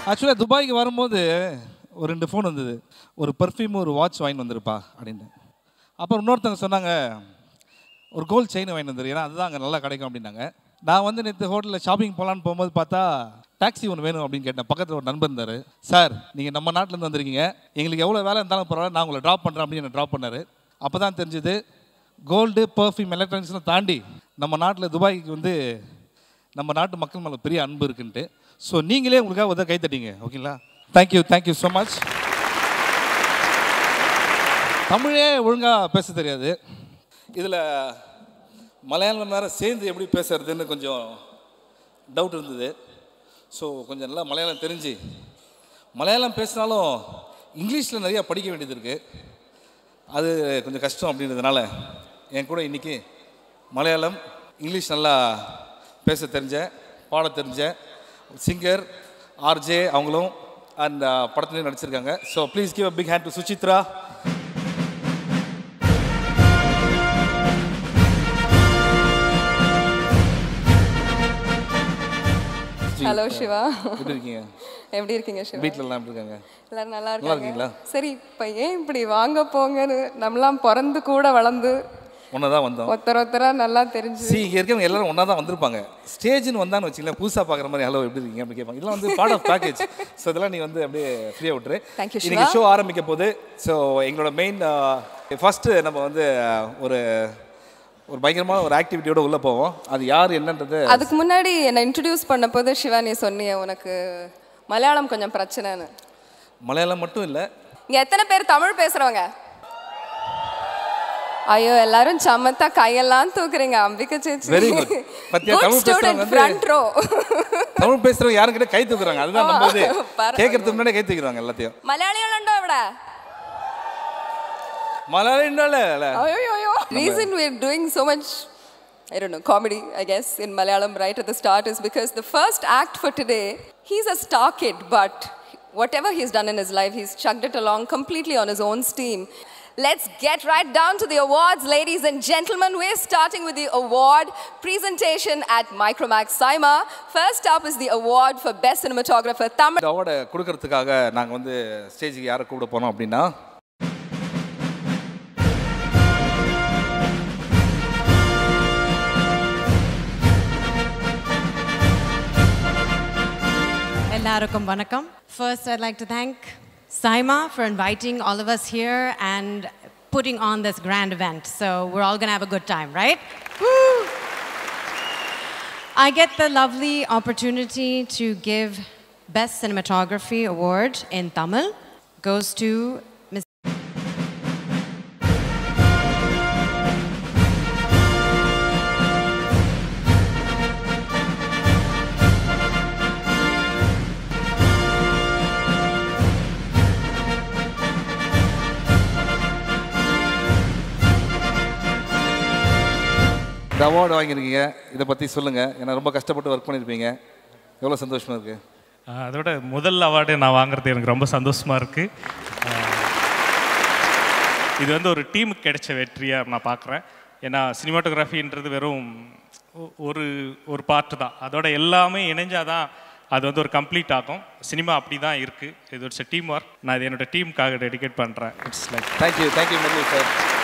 ஆக்சுவலாக துபாய்க்கு வரும்போது ஒரு ரெண்டு ஃபோன் வந்தது ஒரு பர்ஃப்யூம் ஒரு வாட்ச் வாங்கி வந்திருப்பா அப்படின்னு அப்புறம் இன்னொருத்தவங்க சொன்னாங்க ஒரு கோல்ட் செயின் வாங்கி வந்துரு ஏன்னா அதுதான் அங்கே நல்லா கிடைக்கும் அப்படின்னாங்க நான் வந்து நேற்று ஹோட்டலில் ஷாப்பிங் போகலான்னு போகும்போது பார்த்தா டாக்ஸி ஒன்று வேணும் அப்படின்னு கேட்டேன் பக்கத்தில் ஒரு நண்பர் இருந்தார் சார் நீங்கள் நம்ம நாட்டிலேருந்து வந்திருக்கீங்க எங்களுக்கு எவ்வளோ வேலை இருந்தாலும் பரவாயில்ல நான் உங்களை ட்ராப் பண்ணுறேன் அப்படின்னு என்னை ட்ராப் பண்ணார் அப்போ தான் தெரிஞ்சுது கோல்டு பர்ஃப்யூம் எலக்ட்ரானிக்ஸ்லாம் தாண்டி நம்ம நாட்டில் துபாய்க்கு வந்து நம்ம நாட்டு மக்கள் மேலே பெரிய அன்பு இருக்குன்ட்டு ஸோ நீங்களே உங்களுக்காக உதவ கை தட்டிங்க ஓகேங்களா தேங்க்யூ தேங்க்யூ ஸோ மச் தமிழே ஒழுங்காக பேச தெரியாது இதில் மலையாளம் வேறு சேர்ந்து எப்படி பேசுறதுன்னு கொஞ்சம் டவுட் இருந்தது ஸோ கொஞ்சம் நல்லா மலையாளம் தெரிஞ்சு மலையாளம் பேசினாலும் இங்கிலீஷில் நிறையா படிக்க வேண்டியது இருக்குது அது கொஞ்சம் கஷ்டம் அப்படின்றதுனால என் கூட இன்றைக்கி மலையாளம் இங்கிலீஷ் நல்லா பேச தெரிஞ்ச பாட தெரிஞ்ச சிங்கர் ஆர்ஜே அவங்களும் அந்த படத்துலேயும் நடிச்சிருக்காங்க so please give a big hand to Suchitra hello Shiva எப்படி இருக்கீங்க எப்படி இருக்கீங்க சிவா வீட்டில் எல்லாம் எப்படி இருக்காங்க எல்லாரும் நல்லா நல்லா இருக்காங்க இருக்கீங்களா? சரி இப்போ ஏன் இப்படி வாங்க போங்கன்னு நம்மளாம் பிறந்து கூட வளர்ந்து ஒன்றா தான் வந்தோம் ஒருத்தர் ஒருத்தரா நல்லா தெரிஞ்சு சி இங்கே இருக்கவங்க எல்லாரும் ஒன்றா தான் வந்திருப்பாங்க ஸ்டேஜ்னு வந்தான்னு வச்சுக்கலாம் புதுசாக பார்க்குற மாதிரி ஹலோ எப்படி இருக்கீங்க அப்படி கேட்பாங்க இதெல்லாம் வந்து பார்ட் ஆஃப் பேக்கேஜ் ஸோ இதெல்லாம் நீ வந்து அப்படியே ஃப்ரீயாக விட்டுரு Thank you, இன்னைக்கு Shiva. ஷோ ஆரம்பிக்க போகுது ஸோ எங்களோட மெயின் ஃபஸ்ட்டு நம்ம வந்து அஹ், ஒரு ஒரு பயங்கரமான ஒரு ஆக்டிவிட்டியோட உள்ளே போவோம் அது யார் என்னன்றது அதுக்கு முன்னாடி என்னை இன்ட்ரடியூஸ் பண்ண போது சிவா நீ சொன்னிய உனக்கு மலையாளம் கொஞ்சம் பிரச்சனைன்னு மலையாளம் மட்டும் இல்லை இங்க எத்தனை பேர் தமிழ் பேசுறவங்க ஐயோ எல்லாரும் சமத்தா கையெல்லாம் தூக்குறீங்க அம்பிகை சேச்சி Very good. பத்தியா, தமிழ் பேசுறவங்க வந்து- ஃப்ரண்ட் ரோ தமிழ் பேசுகிறவங்க யாரும் கிட்ட கை தூக்குறாங்க அதுதான் நம்ம இது பரவாயில்ல. கேட்கறதுக்கு முன்னாடி கை தூக்குறாங்க எல்லாத்தையும் മലയാളികളുണ്ടോ ഇവിടെ மலையாளம்னால അയ്യോ reason we're doing so much I don't know, comedy, I guess, in Malayalam right at the start is because the first act for today, he's a star kid, but whatever he's done in his life, he's chugged it along completely on his own steam. Let's get right down to the awards, ladies and gentlemen. We're starting with the award presentation at Micromax Saima. First up is the award for Best Cinematographer Tamil. இந்த அவார்டை கொடுக்கறதுக்காக நாங்கள் வந்து ஸ்டேஜுக்கு யாரை கூப்பிட போனோம் அப்படின்னா எல்லாருக்கும் வணக்கம் First, I'd like to thank Saima for inviting all of us here and putting on this grand event. So we're all going to have a good time, right? Woo! I get the lovely opportunity to give Best Cinematography Award in Tamil. Goes to Ms. இந்த award வாங்கியிருக்கீங்க இதை பற்றி சொல்லுங்கள் ஏன்னா ரொம்ப கஷ்டப்பட்டு work பண்ணியிருப்பீங்க எவ்வளோ சந்தோஷமாக இருக்குது ஆஹ் அதோட முதல் அவார்டு நான் வாங்குறது எனக்கு ரொம்ப சந்தோஷமாக இருக்குது இது வந்து ஒரு டீமுக்கு கிடைச்ச வெற்றியாக நான் பார்க்குறேன் ஏன்னா சினிமாட்டோகிராஃபின்றது வெறும் ஒ- ஒரு ஒரு பார்ட்டு தான் அதோட எல்லாமே இணைஞ்சாதான் அது வந்து ஒரு கம்ப்ளீட் ஆகும் சினிமா அப்படி தான் இருக்குது இது ஒரு டீம் ஒர்க் நான் இது என்னோட டீமுக்காக டெடிகேட் பண்ணுறேன் it's like thank you thank you Murali sir